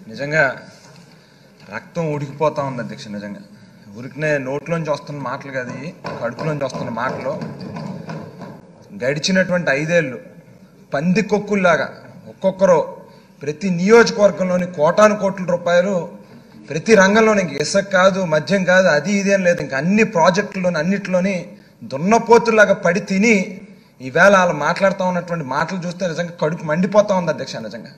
నిజంగా రక్తం ఉడికిపోతా ఉంది అధ్యక్ష నిజంగా ఉరికినే నోట్లోంచి వస్తున్న మాటలు కాదు ఇవి, కడుపులోంచి వస్తున్న మాటలు గడిచినటువంటి ఐదేళ్ళు పంది కొక్కుల్లాగా ఒక్కొక్కరు ప్రతి నియోజకవర్గంలోని కోటాను కోట్ల రూపాయలు ప్రతి రంగంలోని ఇంక ఇసుక కాదు మద్యం కాదు అది ఇది అని లేదు ఇంకా అన్ని ప్రాజెక్టుల్లోని అన్నిటిలోని దున్నపోతుల్లాగా పడి తిని ఈవేళ వాళ్ళు మాట్లాడుతూ ఉన్నటువంటి మాటలు చూస్తే నిజంగా కడుపు మండిపోతా ఉంది అధ్యక్ష నిజంగా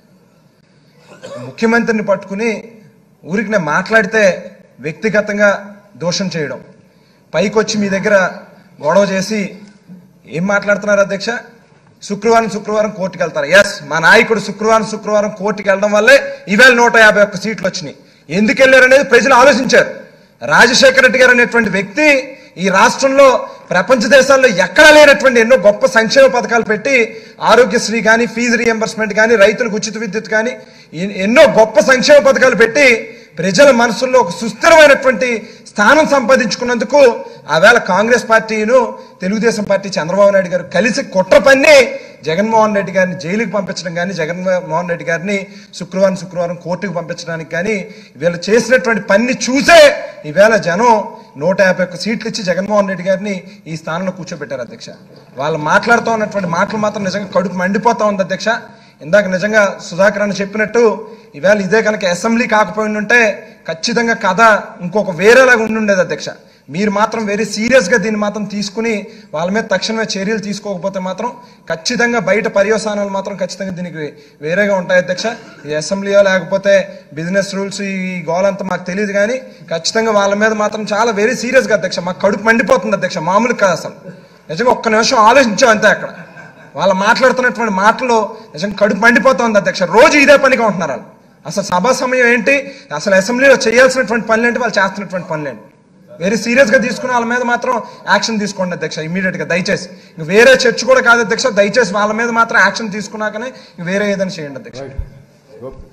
ముఖ్యమంత్రిని పట్టుకుని ఊరికి నేను మాట్లాడితే వ్యక్తిగతంగా దోషం చేయడం పైకి వచ్చి మీ దగ్గర గొడవ చేసి ఏం మాట్లాడుతున్నారు అధ్యక్ష శుక్రవారం శుక్రవారం కోర్టుకు వెళ్తారు ఎస్ మా నాయకుడు శుక్రవారం శుక్రవారం కోర్టుకు వెళ్ళడం వల్లే ఈవేళ నూట యాభై ఒక్క సీట్లు వచ్చినాయి ఎందుకు వెళ్ళారు అనేది ప్రజలు ఆలోచించారు రాజశేఖర రెడ్డి గారు అనేటువంటి వ్యక్తి ఈ రాష్ట్రంలో ప్రపంచ దేశాల్లో ఎక్కడా లేనటువంటి ఎన్నో గొప్ప సంక్షేమ పథకాలు పెట్టి ఆరోగ్యశ్రీ కానీ ఫీజు రియంబర్స్మెంట్ కానీ రైతులకు ఉచిత విద్యుత్ కానీ ఎ- ఎన్నో గొప్ప సంక్షేమ పథకాలు పెట్టి ప్రజల మనసుల్లో ఒక సుస్థిరమైనటువంటి స్థానం సంపాదించుకున్నందుకు ఆవేళ కాంగ్రెస్ పార్టీను తెలుగుదేశం పార్టీ చంద్రబాబు నాయుడు గారు కలిసి కుట్ర పన్ని జగన్మోహన్ రెడ్డి గారిని జైలుకి పంపించడం కానీ జగన్మోహన్ రెడ్డి గారిని శుక్రవారం శుక్రవారం కోర్టుకు పంపించడానికి కానీ వీళ్ళు చేసినటువంటి పని చూసే ఈవేళ జనం నూట యాభై ఒక్క సీట్లు ఇచ్చి జగన్మోహన్ రెడ్డి గారిని ఈ స్థానంలో కూర్చోబెట్టారు అధ్యక్ష వాళ్ళు మాట్లాడుతూ ఉన్నటువంటి మాటలు మాత్రం నిజంగా కడుపు మండిపోతా ఉంది అధ్యక్ష ఇందాక నిజంగా సుధాకర్ అని చెప్పినట్టు ఈవేళ ఇదే కనుక అసెంబ్లీ కాకపోయి ఉంటే ఖచ్చితంగా కథ ఇంకొక వేరేలాగా ఉండుండేది అధ్యక్ష మీరు మాత్రం వెరీ సీరియస్గా దీన్ని మాత్రం తీసుకుని వాళ్ళ మీద తక్షణమే చర్యలు తీసుకోకపోతే మాత్రం ఖచ్చితంగా బయట పర్యవసానాలు మాత్రం ఖచ్చితంగా దీనికి వేరేగా ఉంటాయి అధ్యక్ష ఈ అసెంబ్లీయో లేకపోతే బిజినెస్ రూల్స్ ఈ గోల్ అంతా మాకు తెలియదు కానీ ఖచ్చితంగా వాళ్ళ మీద మాత్రం చాలా వెరీ సీరియస్గా అధ్యక్ష మాకు కడుపు మండిపోతుంది అధ్యక్ష మామూలు కాదు అసలు నిజంగా ఒక్క నిమిషం ఆలోచించాం అంతే అక్కడ వాళ్ళు మాట్లాడుతున్నటువంటి మాటలు నిజంగా కడుపు మండిపోతుంది అధ్యక్ష రోజు ఇదే పనిగా ఉంటున్నారు వాళ్ళు అసలు సభా సమయం ఏంటి అసలు అసెంబ్లీలో చేయాల్సినటువంటి పనులు ఏంటి వాళ్ళు చేస్తున్నటువంటి పనులు ఏంటి వెరీ సీరియస్ గా తీసుకుని వాళ్ళ మీద మాత్రం యాక్షన్ తీసుకోండి అధ్యక్ష ఇమీడియట్ గా దయచేసి ఇంక వేరే చర్చ కూడా కాదు అధ్యక్ష దయచేసి వాళ్ళ మీద మాత్రం యాక్షన్ తీసుకున్నాకనే ఇంక వేరే ఏదైనా చేయండి అధ్యక్ష గోప్